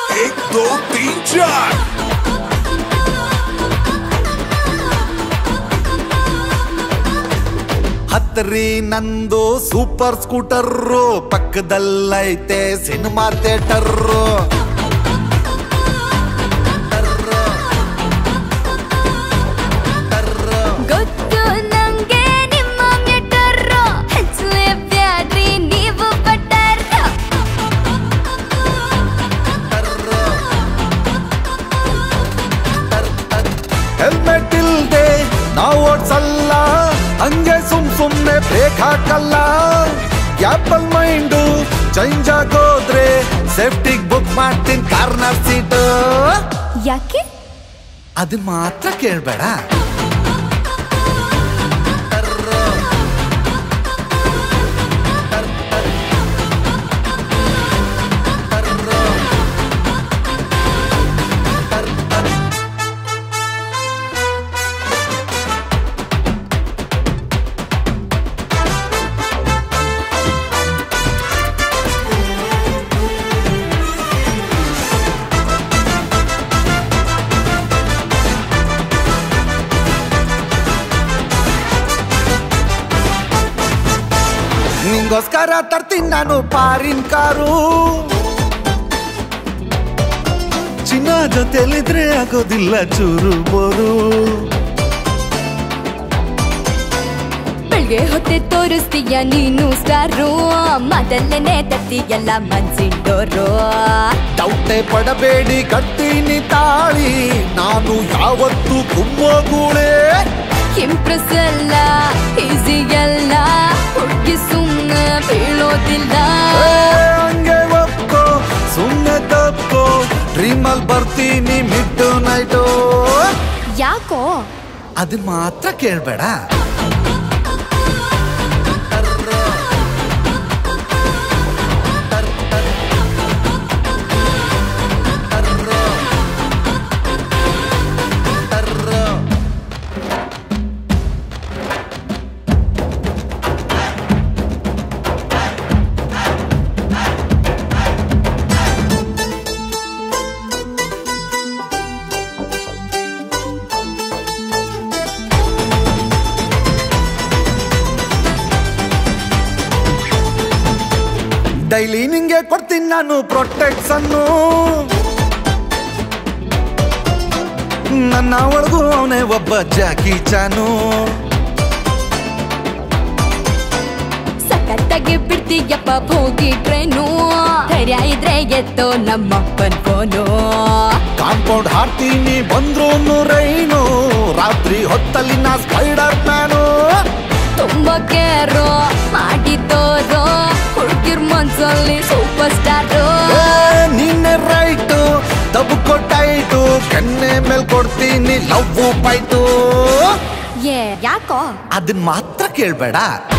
एक दो तीन चार ಹತ್ರಿ ನಂದು ಸೂಪರ್ ಸ್ಕೂಟರ್ರು ಪಕ್ಕದಲ್ಲೈತೆ ಸಿನಿಮಾ ಥಿಯೇಟರ್ರು ಗೊತ್ತು ನಂಗೆ ನಿಮ್ಮ ಮೆಟರ್ರು ಹಚ್ಚಲೆ ಬ್ಯಾಡ್ರಿ ನೀವು ಬಟರ್ ಹೆಲ್ಮೆಟ್ ಇಲ್ದೆ ನಾವು ಓಡ್ಸಲ್ಲ ಹಂಗೆ ಸುಮ್ ಸುಮ್ನೆ ಬ್ರೇಕ್ ಹಾಕಲ್ಲ ಆಪಲ್ ಮೈಂಡು ಚೇಂಜ್ ಆಗೋದ್ರೆ ಸೇಫ್ಟಿಗ್ ಬುಕ್ ಮಾಡ್ತೀನಿ ಕಾರ್ನರ್ ಸೀಟ್ ಯಾಕೆ ಅದನ್ನ ಮಾತ್ರ ಕೇಳ್ಬೇಡ ನಿಂಗೋಸ್ಕರ ತರ್ತೀನಿ ನಾನು ಪಾರಿನ್ ಕಾರು ಚಿನ್ನ ಜೊತೆಲಿದ್ರೆ ಆಗೋದಿಲ್ಲ ಚೂರು ಬೋರು ಬೆಳ್ಗೆ ಹೊತ್ತೆ ತೋರಿಸ್ತೀಯ ನೀನು ಸ್ಟಾರು ಮೊದಲನೇ ತತ್ತೀಯಲ್ಲ ಮನ್ಸಿಂಡೋರು ಡೌಟೆ ಪಡಬೇಡಿ ಕಟ್ತೀನಿ ತಾಳಿ ನಾನು ಯಾವತ್ತೂ ಕುಮ್ಮೋಗೂಳೆ ಇಂಪ್ರೆಸ್ ಅಲ್ಲ ಈಸಿ ಅಲ್ಲ ಹುಡುಗಿ ಸುಮ್ಮನೆ ಬೀಳೋದಿಲ್ಲ ಏ, ಹಂಗೆ ಒಪ್ಕೋ ಸುಮ್ಮನೆ ತಪ್ಪೋ ಡ್ರೀಮಲ್ ಬರ್ತೀನಿ ಮಿಡ್ ನೈಟು ಯಾಕೋ ಅದನ್ನ ಮಾತ್ರ ಕೇಳ್ಬೇಡ ಡೈಲಿ ನಿಂಗೆ ಕೊಡ್ತೀನಿ ನಾನು ಪ್ರೊಟೆಕ್ಷನ್ನು ನನ್ನ ಒಳಗೂ ಅವನೇ ಒಬ್ಬ ಜಾಕಿ ಚಾನು ಸಖತ್ತಾಗಿ ಬಿಡ್ತೀಯಪ್ಪ ಹೋಗಿ ಟ್ರೈನು ಧೈರ್ಯ ಇದ್ರೆ ಎತ್ತೋ ನಮ್ಮಪ್ಪನ್ ಫೋನು ಕಾಂಪೌಂಡ್ ಹಾಡ್ತೀನಿ ಬಂದ್ರು ರೈನು ರಾತ್ರಿ ಹೊತ್ತಲ್ಲಿ ನಾ ಸ್ಪೈಡರ್ ಮ್ಯಾನು ತುಂಬಾ ಕೇರು ಮಾಡಿದ್ದೋರು ಹುಡುಗಿರ್ ಮನ್ಸಲ್ಲಿ ಸೂಪರ್ ಸ್ಟಾರು ಏ, ನೀನೆ ರೈಟು ತಬುಕೋ ಟೈಟು ಕೆನ್ನೆ ಮೇಲ್ ಕೊಡ್ತೀನಿ ಲವ್ ಪೈಟು ಏ ಯಾಕೋ ಅದನ್ನ ಮಾತ್ರ ಕೇಳ್ಬೇಡ